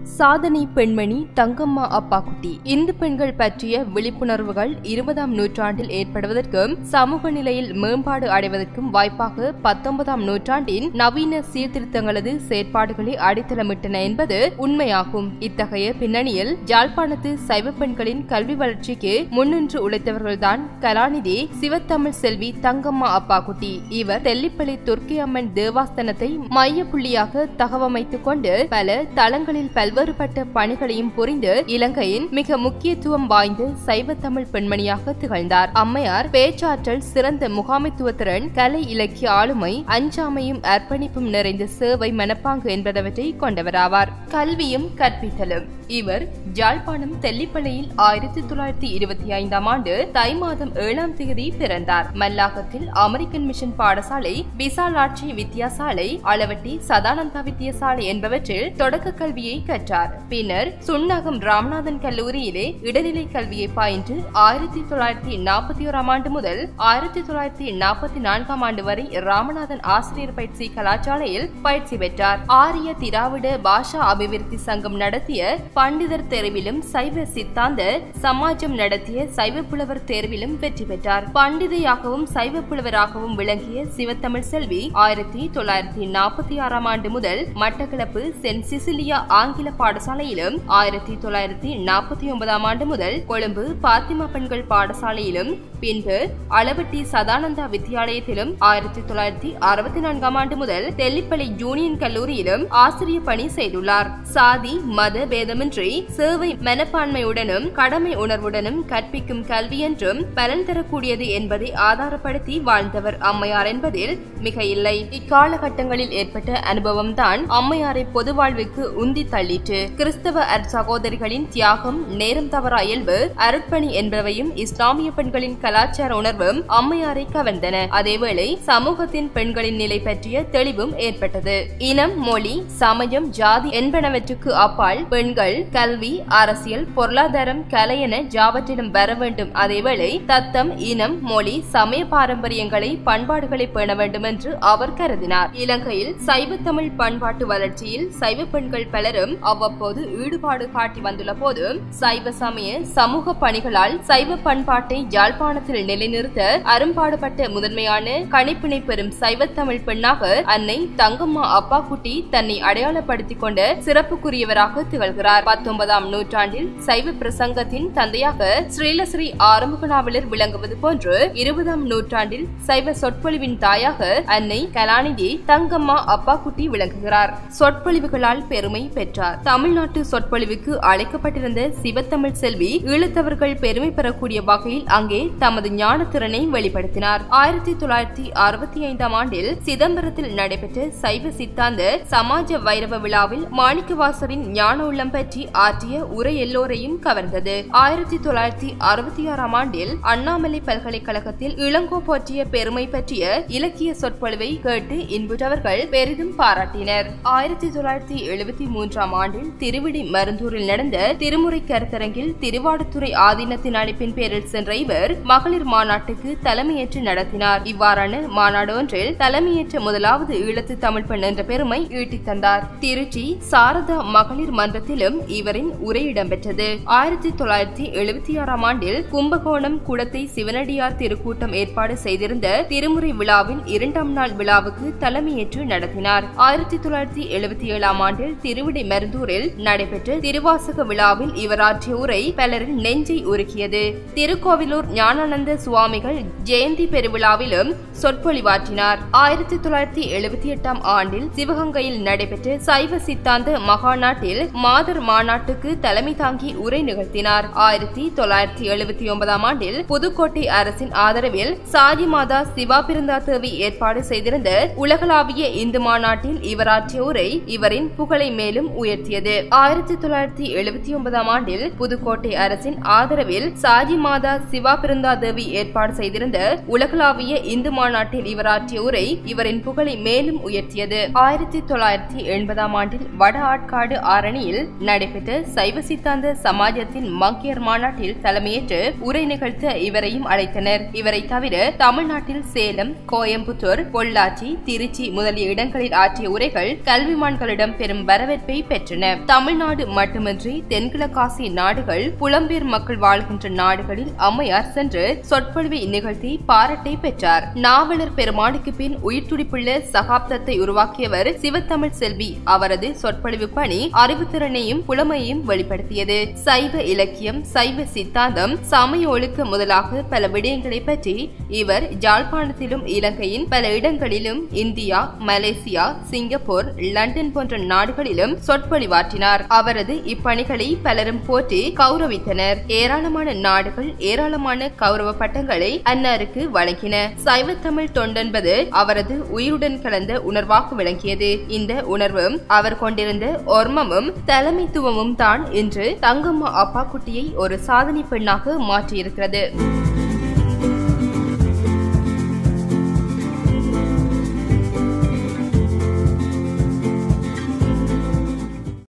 சாதனை பெண்மணி தங்கம்மா அப்பாக்குட்டி இந்து பெண்கள் பற்றிய விழிப்புணர்வுகள் இருபதாம் நூற்றாண்டில் ஏற்படுவதற்கும் சமூக நிலையில் மேம்பாடு அடைவதற்கும் வாய்ப்பாக பத்தொன்பதாம் நூற்றாண்டின் நவீன சீர்திருத்தங்களது செயற்பாடுகளை அடித்தளமிட்டன என்பது உண்மையாகும் இத்தகைய பின்னணியில் ஜாழ்ப்பாணத்து சைவ பெண்களின் கல்வி வளர்ச்சிக்கு முன்னின்று உழைத்தவர்கள்தான் கலாநிதி சிவத்தமிழ் செல்வி தங்கம்மா அப்பாக்குட்டி இவர் தெல்லிப்பள்ளி துர்க்கி அம்மன் தேவாஸ்தனத்தை மைய புள்ளியாக தகவமைத்துக் கொண்டு பல தளங்களில் பல்வேறுபட்ட பணிகளையும் புரிந்து இலங்கையின் மிக முக்கியத்துவம் வாய்ந்த சைவ தமிழ் பெண்மணியாக திகழ்ந்தார் அம்மையார் பேச்சாற்றல் சிறந்த முகாமைத்துவத்திறன் கலை இலக்கிய ஆளுமை அஞ்சாமையும் அர்ப்பணிப்பும் நிறைந்த சேவை மனப்பாங்கு என்பதவற்றை கொண்டவராவார் கல்வியும் கற்பித்தலும் இவர் ஜாழ்ப்பாணம் தெல்லிப்பள்ளியில் ஆயிரத்தி தொள்ளாயிரத்தி இருபத்தி ஐந்தாம் ஆண்டு தை மாதம் ஏழாம் தேதி பிறந்தார் மல்லாக்கத்தில் அமெரிக்கன் மிஷன் பாடசாலை விசாலாட்சி வித்தியாசாலை அளவட்டி சதானந்தா வித்தியாசாலை என்பவற்றில் தொடக்க கல்வியை கற்றார் பின்னர் சுண்ணகம் ராமநாதன் கல்லூரியிலே இடைநிலை கல்வியை பயின்று ஆயிரத்தி தொள்ளாயிரத்தி நாற்பத்தி ஓராம் ஆண்டு முதல் ஆயிரத்தி தொள்ளாயிரத்தி நாற்பத்தி நான்காம் ஆண்டு வரை ராமநாதன் ஆசிரியர் பயிற்சி கலாசாலையில் பயிற்சி பெற்றார் ஆரிய திராவிட பாஷா அபிவிருத்தி சங்கம் நடத்திய பண்டிதர் தேர்விலும் சைவ சித்தாந்த சமாஜம் நடத்திய சைவ புலவர் தேர்விலும் வெற்றி பெற்றார் பண்டிதையாகவும் சைவ புலவராகவும் விளங்கிய சிவத்தமிழ் செல்வி ஆயிரத்தி தொள்ளாயிரத்தி நாற்பத்தி ஆறாம் ஆண்டு முதல் மட்டக்களப்பு சென்ட் சிசிலியா ஆங்கில பாடசாலையிலும் ஆயிரத்தி தொள்ளாயிரத்தி நாற்பத்தி ஒன்பதாம் ஆண்டு முதல் கொழும்பு பாத்திமா பெண்கள் பாடசாலையிலும் பின்பு அளவட்டி சதானந்தா வித்தியாலயத்திலும் ஆயிரத்தி தொள்ளாயிரத்தி அறுபத்தி நான்காம் ஆண்டு முதல் தெல்லிப்பள்ளி யூனியன் கல்லூரியிலும் ஆசிரியர் பணி செய்துள்ளார் சாதி மத பேதமின்றி சேவை மனப்பான்மையுடனும் கடமை உணர்வுடனும் கற்பிக்கும் கல்வி என்றும் பலன் தரக்கூடியது என்பதை ஆதாரப்படுத்தி வாழ்ந்தவர் அம்மையார் என்பதில் மிக இல்லை இக்காலகட்டங்களில் ஏற்பட்ட அனுபவம்தான் அம்மையாரை பொது வாழ்வுக்கு உந்தி தள்ளிற்று கிறிஸ்தவ அற்சகோதரிகளின் தியாகம் நேரம் தவறா இயல்பு அருட்பணி என்பவையும் இஸ்லாமிய பெண்களின் கலாச்சார உணர்வும் அம்மையாரை கவர்ந்தன அதேவேளை சமூகத்தின் பெண்களின் நிலை பற்றிய தெளிவும் ஏற்பட்டது இனம் மொழி சமயம் ஜாதி என்பனவற்றுக்கு அப்பால் பெண்கள் கல்வி அரசியல் பொருளாதாரம் கலை என ஜாவற்றிலும் வர வேண்டும் அதேவேளை தத்தம் இனம் மொழி சமய பாரம்பரியங்களை பண்பாடுகளை பேண வேண்டும் என்று அவர் கருதினார் இலங்கையில் சைவ தமிழ் பண்பாட்டு வளர்ச்சியில் சைவ பெண்கள் பலரும் அவ்வப்போது ஈடுபாடு காட்டி வந்துள்ள போது சைவ சமய சமூக பணிகளால் சைவ பண்பாட்டை யாழ்ப்பாணத்தில் நிலைநிறுத்த அரும்பாடுபட்ட முதன்மையான கணிப்பினை பெறும் சைவ தமிழ் பெண்ணாக அன்னை தங்கம்மா அப்பாக்குட்டி தன்னை அடையாளப்படுத்திக் கொண்ட சிறப்புக்குரியவராக திகழ்கிறார் பத்தொன்பதாம் நூற்றாண்டில் சைவ பிரசங்கத்தின் தந்தையாக ஸ்ரீலஸ்ரீ ஆறுமுகனாவலர் விளங்குவது போன்று இருபதாம் நூற்றாண்டில் சைவ சொற்பொழிவின் தாயாக அன்னை கலாநிதி தங்கம்மா அப்பாக்குட்டி விளங்குகிறார் சொற்பொழிவுகளால் பெருமை பெற்றார் தமிழ்நாட்டு சொற்பொழிவுக்கு அழைக்கப்பட்டிருந்த சிவத்தமிழ் செல்வி ஈழத்தவர்கள் பெருமை பெறக்கூடிய வகையில் அங்கே தமது ஞான திறனை வெளிப்படுத்தினார் ஆயிரத்தி தொள்ளாயிரத்தி அறுபத்தி ஐந்தாம் ஆண்டில் சிதம்பரத்தில் நடைபெற்ற சைவ சித்தாந்த சமாஜ வைரவ விழாவில் மாணிக்கவாசரின் ஞான உள்ளம் பற்றி ஆற்றிய உரை எல்லோரையும் கவர்ந்தது ஆயிரத்தி தொள்ளாயிரத்தி அறுபத்தி ஆறாம் ஆண்டில் அண்ணாமலை பல்கலைக்கழகத்தில் இளங்கோ போற்றிய பெருமை பற்றிய இலக்கிய சொற்பொழிவை கேட்டு இன்புற்றவர்கள் பெரிதும் பாராட்டினர் ஆயிரத்தி தொள்ளாயிரத்தி எழுபத்தி மூன்றாம் ஆண்டில் திருவிடி மருந்தூரில் நடந்த திருமுறை கருத்தரங்கில் திருவாடுதுறை ஆதீனத்தின் அழைப்பின் பேரில் சென்ற இவர் மகளிர் மாநாட்டுக்கு தலைமையேற்று நடத்தினார் இவ்வாறான மாநாடு ஒன்றில் தலைமையேற்ற முதலாவது ஈழத்து தமிழ் பெண் என்ற பெருமை ஈட்டித் தந்தார் திருச்சி சாரதா மகளிர் மன்றத்திலும் இவரின் உரை இடம்பெற்றது ஆயிரத்தி தொள்ளாயிரத்தி எழுபத்தி ஆறாம் ஆண்டில் கும்பகோணம் குடத்தை சிவனடியார் திருக்கூட்டம் ஏற்பாடு செய்திருந்த திருமுறை விழாவின் இரண்டாம் நாள் விழாவுக்கு தலைமையேற்று நடத்தினார் ஆயிரத்தி தொள்ளாயிரத்தி எழுபத்தி ஏழாம் ஆண்டில் திருவிடை மருந்தூரில் நடைபெற்ற திருவாசக விழாவில் இவர் ஆற்றிய உரை பலரின் நெஞ்சை உருக்கியது திருக்கோவிலூர் ஞானானந்த சுவாமிகள் ஜெயந்தி பெருவிழாவிலும் சொற்பொழிவாற்றினார் ஆயிரத்தி தொள்ளாயிரத்தி எழுபத்தி எட்டாம் ஆண்டில் சிவகங்கையில் நடைபெற்ற சைவ சித்தாந்த மகாநாட்டில் மாதர் மாநாட்டுக்கு தலைமை தாங்கி உரை நிகழ்த்தினார் ஆயிரத்தி தொள்ளாயிரத்தி எழுபத்தி ஒன்பதாம் ஆண்டில் புதுக்கோட்டை அரசின் ஆதரவில் சாதி மாதா சிவா பிருந்தா தேவி ஏற்பாடு செய்திருந்த உலகளாவிய இந்து மாநாட்டில் இவர் ஆற்றிய உரை இவரின் புகழை மேலும் உயர்த்தியது ஆயிரத்தி தொள்ளாயிரத்தி எழுபத்தி ஒன்பதாம் ஆண்டில் புதுக்கோட்டை அரசின் ஆதரவில் சாதி மாதா சிவா பிருந்தா தேவி ஏற்பாடு செய்திருந்த உலகளாவிய இந்து மாநாட்டில் இவர் ஆற்றிய உரை இவரின் புகழை மேலும் உயர்த்தியது ஆயிரத்தி தொள்ளாயிரத்தி எண்பதாம் ஆண்டில் வட ஆட்காடு ஆரணியில் நடைபெற்ற சைவ சித்தாந்த சமாஜத்தின் மங்கியர் மாநாட்டில் தலைமையேற்று உரை நிகழ்த்த இவரையும் அழைத்தனர் இவரை தவிர தமிழ்நாட்டில் சேலம் கோயம்புத்தூர் பொள்ளாச்சி திருச்சி முதலிய இடங்களில் ஆற்றிய உரைகள் கல்விமான்களிடம் பெரும் வரவேற்பை பெற்றன பெற்றன தமிழ்நாடு மட்டுமின்றி தென்கிழக்காசிய நாடுகள் புலம்பெயர் மக்கள் வாழ்கின்ற நாடுகளில் அம்மையார் சென்று சொற்பொழிவை நிகழ்த்தி பாராட்டை பெற்றார் நாவலர் பெருமானுக்கு பின் உயிர்த்துடிப்புள்ள சகாப்தத்தை உருவாக்கியவர் சிவத்தமிழ் செல்வி அவரது சொற்பொழிவு பணி அறிவுத்திறனையும் புலமையையும் வெளிப்படுத்தியது சைவ இலக்கியம் சைவ சித்தாந்தம் சமய ஒழுக்க முதலாக பல விடயங்களை பற்றி இவர் யாழ்ப்பாணத்திலும் இலங்கையின் பல இடங்களிலும் இந்தியா மலேசியா சிங்கப்பூர் லண்டன் போன்ற நாடுகளிலும் சொற்பொழிவாற்றினார் அவரது இப்பணிகளை பலரும் போற்றி கௌரவித்தனர் ஏராளமான நாடுகள் ஏராளமான கௌரவ பட்டங்களை அன்னாருக்கு வழங்கின சைவத்தமிழ் தொண்டென்பது அவரது உயிருடன் கலந்த உணர்வாக விளங்கியது இந்த உணர்வும் அவர் கொண்டிருந்த ஒர்மமும் தலைமைத்துவமும் தான் இன்று தங்கம்மா அப்பா குட்டியை ஒரு சாதனை பெண்ணாக மாற்றியிருக்கிறது